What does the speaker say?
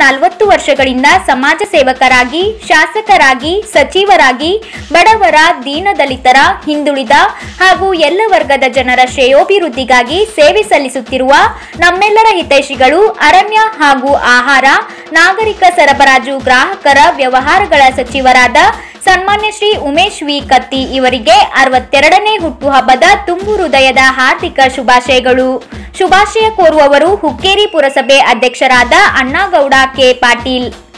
ನಲವತ್ತು ವರ್ಷಗಳಿಂದ ಸಮಾಜ ಸೇವಕರಾಗಿ ಶಾಸಕರಾಗಿ ಸಚಿವರಾಗಿ ಬಡವರ ದೀನದಲಿತರ ಹಿಂದುಳಿದ ಹಾಗೂ ಎಲ್ಲ ವರ್ಗದ ಜನರ ಶ್ರೇಯೋಭಿವೃದ್ಧಿಗಾಗಿ ಸೇವೆ ಸಲ್ಲಿಸುತ್ತಿರುವ ನಮ್ಮೆಲ್ಲರ ಹಿತೈಷಿಗಳು ಅರಣ್ಯ ಹಾಗೂ ಆಹಾರ ನಾಗರಿಕ ಸರಬರಾಜು ಗ್ರಾಹಕರ ವ್ಯವಹಾರಗಳ ಸಚಿವರಾದ ಸನ್ಮಾನ್ಯ ಶ್ರೀ ಉಮೇಶ್ ವಿ ಕತ್ತಿ ಇವರಿಗೆ ಅರವತ್ತೆರಡನೇ ಹುಟ್ಟುಹಬ್ಬದ ತುಂಬು ಹೃದಯದ ಹಾರ್ದಿಕ ಶುಭಾಶಯಗಳು ಶುಭಾಶಯ ಕೋರುವವರು ಹುಕ್ಕೇರಿ ಪುರಸಭೆ ಅಧ್ಯಕ್ಷರಾದ ಅಣ್ಣಾಗೌಡ ಕೆ ಪಾಟೀಲ್